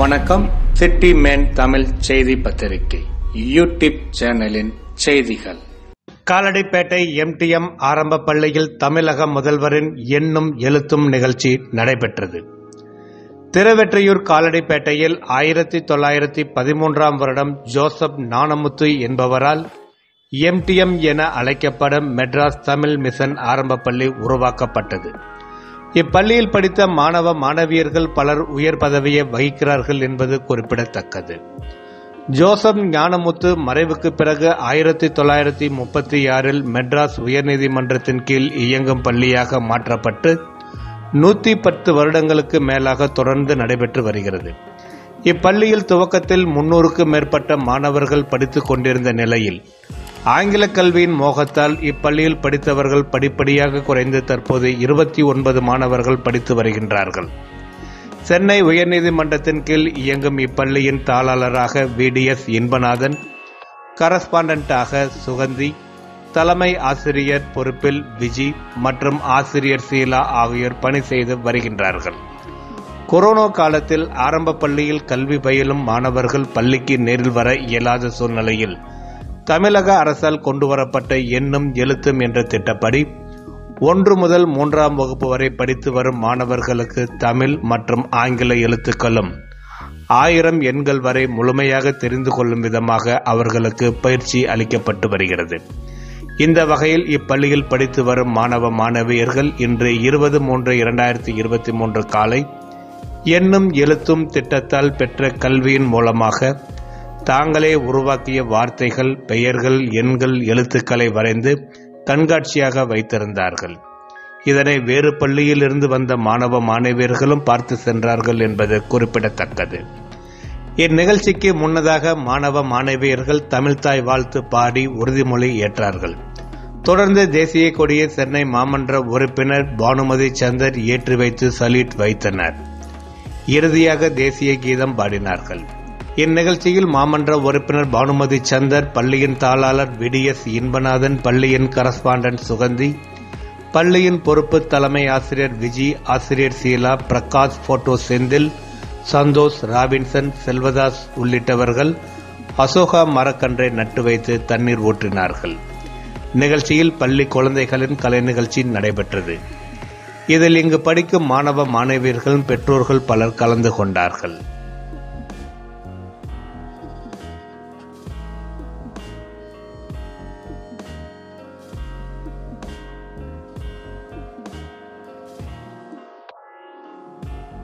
வணக்கம் city man Tamil செய்தி பத்திரிகை யூடியூப் சேனலின் செய்திகள் காலடிப்பேட்டை எம்டிஎம் ஆரம்ப பள்ளியில் தமிழக முதல்வரின் எண்ணும் எழுத்தும் நிகழ்ச்சி நடைபெற்றது திருவெற்றியூர் காலடிப்பேட்டையில் ஆயிரத்தி தொள்ளாயிரத்தி பதிமூன்றாம் வருடம் ஜோசப் நாணமுத்து என்பவரால் எம்டிஎம் என அழைக்கப்படும் மெட்ராஸ் தமிழ் மிஷன் ஆரம்ப பள்ளி உருவாக்கப்பட்டது இப்பள்ளியில் படித்த மாணவ மாணவியர்கள் பலர் உயர் பதவியை வகிக்கிறார்கள் என்பது குறிப்பிடத்தக்கது ஜோசப் ஞானமுத்து மறைவுக்கு பிறகு ஆயிரத்தி தொள்ளாயிரத்தி முப்பத்தி ஆறில் மெட்ராஸ் உயர்நீதிமன்றத்தின் கீழ் இயங்கும் பள்ளியாக மாற்றப்பட்டு நூத்தி பத்து வருடங்களுக்கு மேலாக தொடர்ந்து நடைபெற்று வருகிறது இப்பள்ளியில் துவக்கத்தில் முன்னூறுக்கும் மேற்பட்ட மாணவர்கள் படித்துக் கொண்டிருந்த நிலையில் ஆங்கில கல்வியின் மோகத்தால் இப்பள்ளியில் படித்தவர்கள் படிப்படியாக குறைந்து தற்போது இருபத்தி ஒன்பது மாணவர்கள் படித்து வருகின்றார்கள் சென்னை உயர்நீதிமன்றத்தின் கீழ் இயங்கும் இப்பள்ளியின் தாளாளராக விடிஎஸ் இன்பநாதன் கரஸ்பாண்டன்டாக சுகந்தி தலைமை ஆசிரியர் பொறுப்பில் விஜி மற்றும் ஆசிரியர் சீலா ஆகியோர் பணி செய்து வருகின்றார்கள் கொரோனா காலத்தில் ஆரம்ப பள்ளியில் கல்வி பயிலும் மாணவர்கள் பள்ளிக்கு நேரில் வர இயலாத சூழ்நிலையில் தமிழக அரசால் கொண்டுவரப்பட்ட எண்ணும் எழுத்தும் என்ற திட்டப்படி ஒன்று முதல் மூன்றாம் வகுப்பு வரை படித்து வரும் மாணவர்களுக்கு தமிழ் மற்றும் ஆங்கில எழுத்துக்களும் ஆயிரம் எண்கள் வரை முழுமையாக தெரிந்து கொள்ளும் விதமாக அவர்களுக்கு பயிற்சி அளிக்கப்பட்டு வருகிறது இந்த வகையில் இப்பள்ளியில் படித்து வரும் மாணவ மாணவியர்கள் இன்று இருபது மூன்று இரண்டாயிரத்தி இருபத்தி மூன்று காலை எண்ணும் எழுத்தும் திட்டத்தால் பெற்ற கல்வியின் மூலமாக தாங்களே உருவாக்கிய வார்த்தைகள் பெயர்கள் எண்கள் எழுத்துக்களை வரைந்து கண்காட்சியாக வைத்திருந்தார்கள் இதனை வேறு பள்ளியில் இருந்து வந்த மாணவ மாணவியர்களும் பார்த்து சென்றார்கள் என்பது குறிப்பிடத்தக்கது இந்நிகழ்ச்சிக்கு முன்னதாக மாணவ மாணவியர்கள் தமிழ்தாய் வாழ்த்து பாடி உறுதிமொழி ஏற்றார்கள் தொடர்ந்து தேசிய கொடியை சென்னை மாமன்ற உறுப்பினர் பானுமதி சந்தர் ஏற்றி வைத்து சல்யூட் வைத்தனர் இறுதியாக தேசிய கீதம் பாடினார்கள் இந்நிகழ்ச்சியில் மாமன்ற உறுப்பினர் பானுமதி சந்தர் பள்ளியின் தாளாளர் விடிஎஸ் இன்பநாதன் பள்ளியின் கரஸ்பாண்டன்ட் சுகந்தி பள்ளியின் பொறுப்பு தலைமை ஆசிரியர் விஜி ஆசிரியர் சீலா பிரகாஷ் போட்டோ செந்தில் சந்தோஷ் ராபின்சன் செல்வதாஸ் உள்ளிட்டவர்கள் அசோகா மரக்கன்றை நட்டு வைத்து தண்ணீர் ஊற்றினார்கள் நிகழ்ச்சியில் பள்ளி குழந்தைகளின் கலை நிகழ்ச்சி நடைபெற்றது இதில் இங்கு படிக்கும் மாணவ மாணவியர்களும் பெற்றோர்கள் பலர் கலந்து கொண்டார்கள்